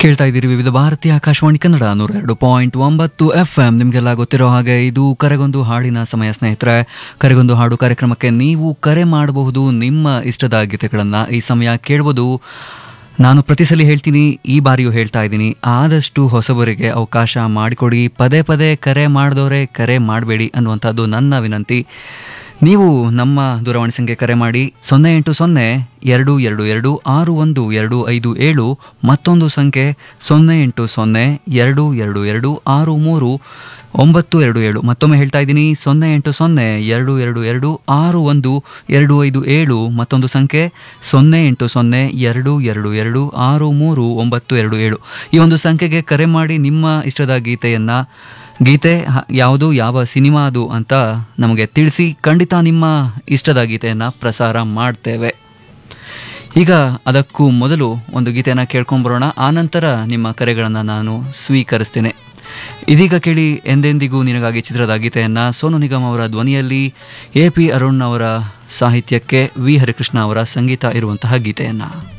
ಕೇಳ್ತಾ ಇದ್ದೀರಿ ವಿವಿಧ ಭಾರತಿ ಆಕಾಶವಾಣಿ ಕನ್ನಡ ನೂರ ಎರಡು ಪಾಯಿಂಟ್ ಒಂಬತ್ತು ಎಫ್ ಎಂ ನಿಮಗೆಲ್ಲ ಗೊತ್ತಿರೋ ಹಾಗೆ ಇದು ಕರೆಗೊಂದು ಹಾಡಿನ ಸಮಯ ಸ್ನೇಹಿತರೆ ಕರೆಗೊಂದು ಹಾಡು ಕಾರ್ಯಕ್ರಮಕ್ಕೆ ನೀವು ಕರೆ ಮಾಡಬಹುದು ನಿಮ್ಮ ಇಷ್ಟದ ಗೀತೆಗಳನ್ನು ಈ ಸಮಯ ಕೇಳ್ಬೋದು ನಾನು ಪ್ರತಿ ಸಲ ಹೇಳ್ತೀನಿ ಈ ಬಾರಿಯೂ ಹೇಳ್ತಾ ಇದ್ದೀನಿ ಆದಷ್ಟು ಹೊಸಬರಿಗೆ ಅವಕಾಶ ಮಾಡಿಕೊಡಿ ಪದೇ ಪದೇ ಕರೆ ಮಾಡಿದವರೇ ಕರೆ ಮಾಡಬೇಡಿ ಅನ್ನುವಂಥದ್ದು ನನ್ನ ವಿನಂತಿ ನೀವು ನಮ್ಮ ದೂರವಾಣಿ ಸಂಖ್ಯೆ ಕರೆ ಮಾಡಿ ಸೊನ್ನೆ ಎಂಟು ಸೊನ್ನೆ ಎರಡು ಎರಡು ಎರಡು ಆರು ಒಂದು ಎರಡು ಐದು ಏಳು ಮತ್ತೊಂದು ಸಂಖ್ಯೆ ಸೊನ್ನೆ ಎಂಟು ಸೊನ್ನೆ ಎರಡು ಎರಡು ಎರಡು ಆರು ಮೂರು ಒಂಬತ್ತು ಎರಡು ಏಳು ಮತ್ತೊಮ್ಮೆ ಹೇಳ್ತಾ ಇದ್ದೀನಿ ಸೊನ್ನೆ ಎಂಟು ಸೊನ್ನೆ ಎರಡು ಎರಡು ಎರಡು ಆರು ಒಂದು ಎರಡು ಐದು ಏಳು ಮತ್ತೊಂದು ಸಂಖ್ಯೆ ಸೊನ್ನೆ ಎಂಟು ಸೊನ್ನೆ ಎರಡು ಎರಡು ಎರಡು ಆರು ಮೂರು ಒಂಬತ್ತು ಎರಡು ಏಳು ಈ ಒಂದು ಸಂಖ್ಯೆಗೆ ಕರೆ ಮಾಡಿ ನಿಮ್ಮ ಇಷ್ಟದ ಗೀತೆಯನ್ನು ಗೀತೆ ಹ- ಯಾವುದು ಯಾವ ಸಿನಿಮಾ ಅದು ಅಂತ ನಮಗೆ ತಿಳಿಸಿ ಖಂಡಿತ ನಿಮ್ಮ ಇಷ್ಟದ ಗೀತೆಯನ್ನು ಪ್ರಸಾರ ಮಾಡ್ತೇವೆ ಈಗ ಅದಕ್ಕೂ ಮೊದಲು ಒಂದು ಗೀತೆಯನ್ನು ಕೇಳ್ಕೊಂಬರೋಣ ಆನಂತರ ನಿಮ್ಮ ಕರೆಗಳನ್ನು ನಾನು ಸ್ವೀಕರಿಸ್ತೇನೆ ಇದೀಗ ಕೇಳಿ ಎಂದೆಂದಿಗೂ ನಿನಗಾಗಿ ಚಿತ್ರದ ಗೀತೆಯನ್ನು ಸೋನು ನಿಗಮ್ ಅವರ ಧ್ವನಿಯಲ್ಲಿ ಎ ಪಿ ಅರುಣ್ ಅವರ ಸಾಹಿತ್ಯಕ್ಕೆ ವಿ ಹರಿಕೃಷ್ಣ ಅವರ ಸಂಗೀತ ಇರುವಂತಹ ಗೀತೆಯನ್ನು